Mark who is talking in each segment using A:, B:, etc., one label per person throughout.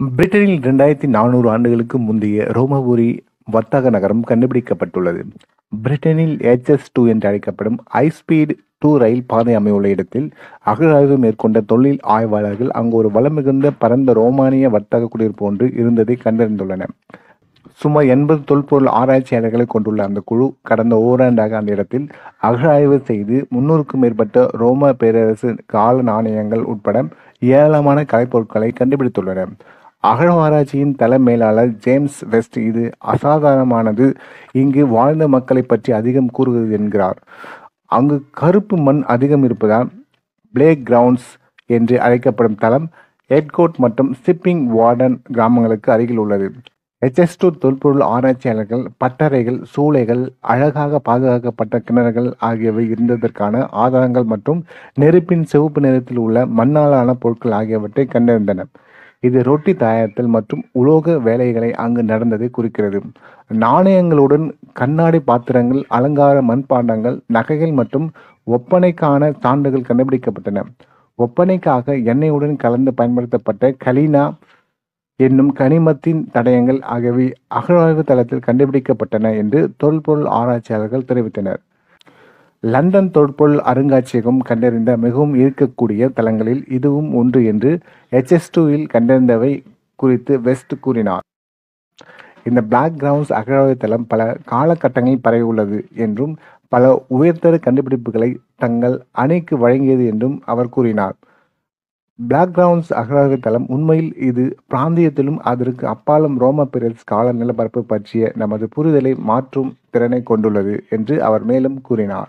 A: பிரிட்டனில் இரண்டாயிரத்தி நானூறு ஆண்டுகளுக்கு முந்தைய ரோமபுரி வர்த்தக நகரம் கண்டுபிடிக்கப்பட்டுள்ளது. பிரிட்டனில் எச்.எஸ். டூ என்று அழைக்கப்படும் ஹை-ஸ்பீடு டூ ரயில் பாதை அமையவுள்ள இடத்தில் அகழாய்வு மேற்கொண்ட தொல்லியல் ஆய்வாளர்கள் அங்கு ஒரு வளமிகுந்த பரந்த ரோமானிய வர்த்தக குடியிருப்பு ஒன்று இருந்ததை கண்டறிந்துள்ளனர். சுமார் எண்பது தொல்பொருள் ஆராய்ச்சியாளர்களை கொண்டுள்ள அந்த குழு கடந்த ஓராண்டாக அந்த இடத்தில் அகழாய்வு செய்து முன்னூறுக்கும் மேற்பட்ட ரோம பேரரசு கால நாணயங்கள் உட்பட ஏராளமான கலைப்பொருட்களை கண்டுபிடித்துள்ளனர். அகழ்வாராய்ச்சியின் தள மேலாளர் ஜேம்ஸ் வெஸ்ட் இது அசாதாரணமானது இங்கு வாழ்ந்த மக்களைப் பற்றி அதிகம் கூறுகிறது என்கிறார். அங்கு கறுப்பு மண் அதிகம் இருப்பதால் பிளேக் கிரவுண்ட்ஸ் என்று அழைக்கப்படும் தளம் எட்கோட் மற்றும் சிப்பிங் வார்டன் கிராமங்களுக்கு அருகில் உள்ளது. எச்.எஸ். டூ தொல்பொருள் ஆராய்ச்சியாளர்கள் பட்டறைகள், சூளைகள், அழகாக பாதுகாக்கப்பட்ட கிணறுகள் ஆகியவை இருந்ததற்கான ஆதாரங்கள் மற்றும் நெருப்பின் சிவப்பு நிறத்தில் உள்ள மண்ணாலான பொருட்கள் ஆகியவற்றை கண்டறிந்தனர். இது ரொட்டி தயாரித்தல் மற்றும் உலோக வேலைகளை அங்கு நடந்ததை குறிக்கிறது. நாணயங்களுடன் கண்ணாடி பாத்திரங்கள், அலங்கார மண்பாண்டங்கள், நகைகள் மற்றும் ஒப்பனைக்கான சான்றுகள் கண்டுபிடிக்கப்பட்டன. ஒப்பனைக்காக எண்ணெயுடன் கலந்து பயன்படுத்தப்பட்ட கலீனா என்னும் கனிமத்தின் தடயங்கள் ஆகியவை அகழாய்வு தளத்தில் கண்டுபிடிக்கப்பட்டன என்று தொல்பொருள் ஆராய்ச்சியாளர்கள் தெரிவித்தனர். லண்டன் தொல்பொருள் அருங்காட்சியகம் கண்டறிந்த மிகவும் ஈர்க்கக்கூடிய தளங்களில் இதுவும் ஒன்று என்று எச்.எஸ். டூ-வில் கண்டறிந்தவை குறித்து வெஸ்ட் கூறினார். இந்த பிளாக் கிரவுண்ட்ஸ் அகழாய்வு தளம் பல காலகட்டங்களில் பரவியுள்ளது என்றும் பல உயர்தர கண்டுபிடிப்புகளை தங்கள் அணிக்கு வழங்கியது என்றும் அவர் கூறினார். பிளாக் கிரவுண்ட்ஸ் அகழாய்வு தளம் உண்மையில் இது பிராந்தியத்திலும் அதற்கு அப்பாலும் ரோம பேரரசு கால நிலப்பரப்பு பற்றிய நமது புரிதலை மாற்றும் திறனைக் கொண்டுள்ளது என்று அவர் மேலும் கூறினார்.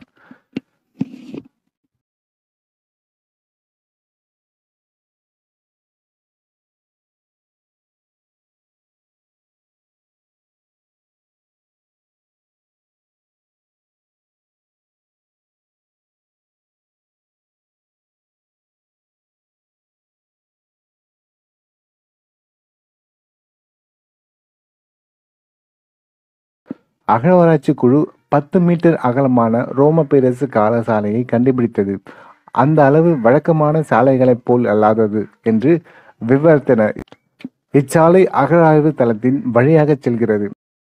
A: அகழ்வாராய்ச்சி குழு பத்து மீட்டர் அகலமான ரோம பேரரசு கால சாலையை கண்டுபிடித்தது. அந்த அளவு வழக்கமான சாலைகளைப் போல் அல்லாதது என்று விவரித்தனர். இச்சாலை அகழாய்வு தளத்தின் வழியாகச் செல்கிறது.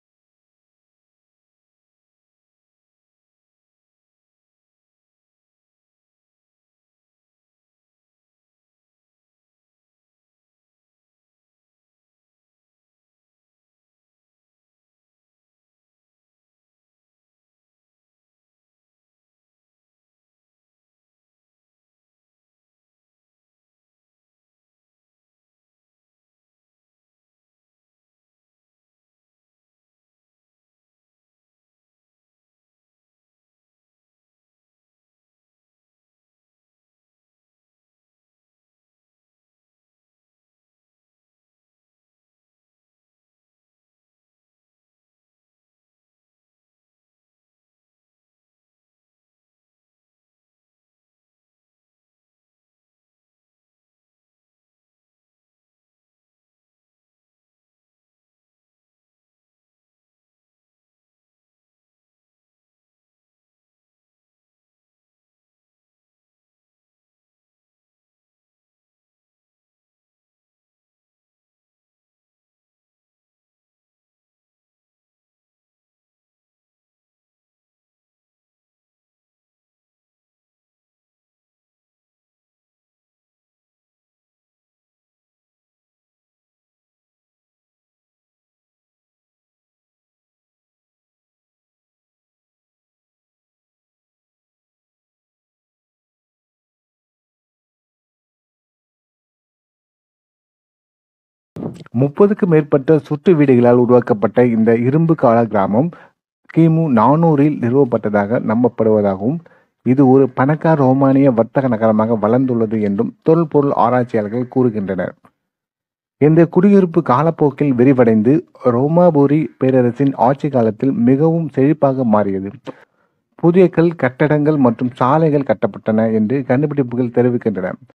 A: முப்பதுக்கும் மேற்பட்ட சுற்று வீடுகளால் உருவாக்கப்பட்ட இந்த இரும்பு கால கிராமம் கி.மு. நானூறில் நிறுவப்பட்டதாக நம்பப்படுவதாகவும் இது ஒரு பணக்கார ரோமானிய வர்த்தக நகரமாக வளர்ந்துள்ளது என்றும் தொல்பொருள் ஆராய்ச்சியாளர்கள் கூறுகின்றனர். இந்த குடியிருப்பு காலப்போக்கில் விரிவடைந்து ரோமாபுரி பேரரசின் ஆட்சி காலத்தில் மிகவும் செழிப்பாக மாறியது. புதிய கல் கட்டடங்கள் மற்றும் சாலைகள் கட்டப்பட்டன என்று கண்டுபிடிப்புகள் தெரிவிக்கின்றன.